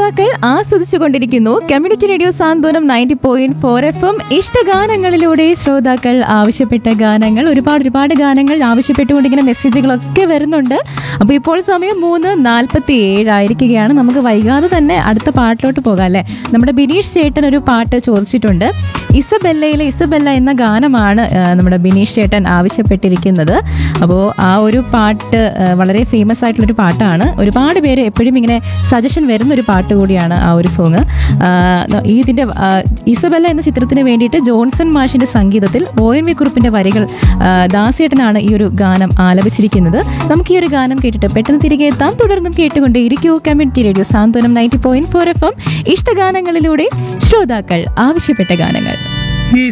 ശ്രോതാക്കൾ ആസ്വദിച്ചു കൊണ്ടിരിക്കുന്നു community radio Santhwanam ninety point four F M ഇഷ്ടഗാനങ്ങളിലൂടെ ശ്രോതാക്കൾ ആവശ്യപ്പെട്ട ഗാനങ്ങൾ ഒരുപാട് ഒരുപാട് ഗാനങ്ങൾ ആവശ്യപ്പെട്ടുകൊണ്ട് ഇങ്ങനെ മെസ്സേജുകളൊക്കെ വരുന്നുണ്ട് അപ്പോൾ ഇപ്പോൾ സമയം മൂന്ന് നാൽപ്പത്തി ഏഴായിരിക്കുകയാണ് നമുക്ക് വൈകാതെ തന്നെ അടുത്ത പാട്ടിലോട്ട് പോകാം അല്ലേ നമ്മുടെ ബിനീഷ് ചേട്ടൻ ഒരു പാട്ട് ചോദിച്ചിട്ടുണ്ട് ഇസബെല്ലയിലെ ഇസബെല്ല എന്ന ഗാനമാണ് ആ, നമ്മുടെ ബിനീഷ് ചേട്ടൻ ആവശ്യപ്പെട്ടിരിക്കുന്നത് അപ്പോൾ ആ ഒരു പാട്ട് ആ, വളരെ ഫേമസ് ആയിട്ടുള്ളൊരു പാട്ടാണ് ഒരുപാട് പേര് എപ്പോഴും ഇങ്ങനെ സജഷൻ വരുന്ന ഒരു പാട്ട് കൂടിയാണ് ആ ഒരു സോങ് ഈ ഇതിൻ്റെ ആ, ഇസബെല്ല എന്ന ചിത്രത്തിന് വേണ്ടിയിട്ട് ജോൺസൺ മാഷിൻ്റെ സംഗീതത്തിൽ ഒ എൻ വി കുറുപ്പിൻ്റെ വരികൾ ആ, ദാസേട്ടനാണ് ഈ ഒരു ഗാനം ആലപിച്ചിരിക്കുന്നത് നമുക്ക് ഈ ഒരു ഗാനം കേട്ടിട്ട് പെട്ടെന്ന് തിരികെ എത്താം തുടർന്നും കേട്ടുകൊണ്ടേ ഇരിക്കൂ community radio Santhwanam ninety point four F M ഇഷ്ടഗാനങ്ങളിലൂടെ ശ്രോതാക്കൾ ആവശ്യപ്പെട്ട ഗാനങ്ങൾ